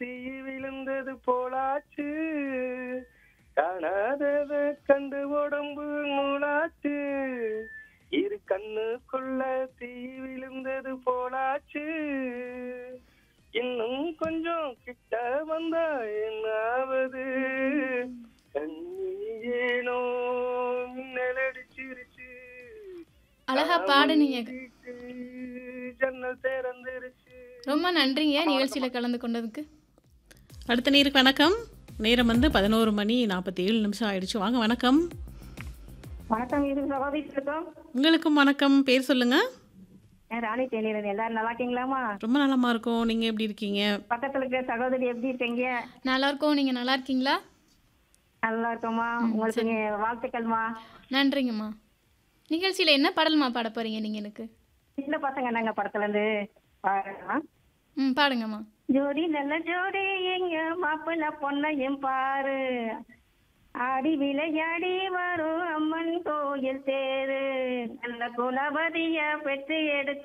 தீ விழுந்தது போலாச்சு காணாதத கண்டு உடம்பு நூலாச்சு இரு கண்ணுக்குள்ள தீ விழுந்தது போலாச்சு இன்னும் கொஞ்சம் கிட்ட வந்தா என்னாவது கண்ணி ஏனோ மின்னலடிச்சிருச்சு அழகா பாடுனீங்க வீட்டு ஜன்னல் திறந்துருச்சு ரொம்ப நன்றிங்க நிகழ்ச்சியில கலந்து கொண்டதுக்கு அடுத்த நேருக்கு வணக்கம் நேரம் வந்து பதினோரு மணி நாற்பத்தி ஏழு நிமிஷம் ஆயிடுச்சு வாங்க வணக்கம் வணக்கம் இது சகோதரி இருக்கோம் உங்களுக்கும் வணக்கம் பேர் சொல்லுங்க நான் ராணி தேனியரன் எல்லாரும் நல்லா இருக்கீங்களாமா ரொம்ப நலமா இருக்கோம் நீங்க எப்படி இருக்கீங்க பக்கத்துல இருக்கிற சகோதரி எப்படி இருக்கீங்க நல்லா இருக்கோம் நீங்க நல்லா இருக்கீங்களா நல்லா இருக்கோமா உங்களுக்கு இங்க வாழ்த்துக்கள்மா நன்றிங்கம்மா நிகழ்ச்சியில என்ன பாடல்மா பாட போறீங்க நீங்க எனக்கு சின்ன பசங்க நாங்க படத்துல இருந்து பாருங்க ம் பாடுங்கம்மா ஜோடி நல்ல ஜோடி எங்க மாப்பிள்ள பொண்ணையும் பாரு ஆடி விளையாடி வரும் அம்மன் கோயில் தேரு நல்ல குலவதிய பெற்று எடுத்து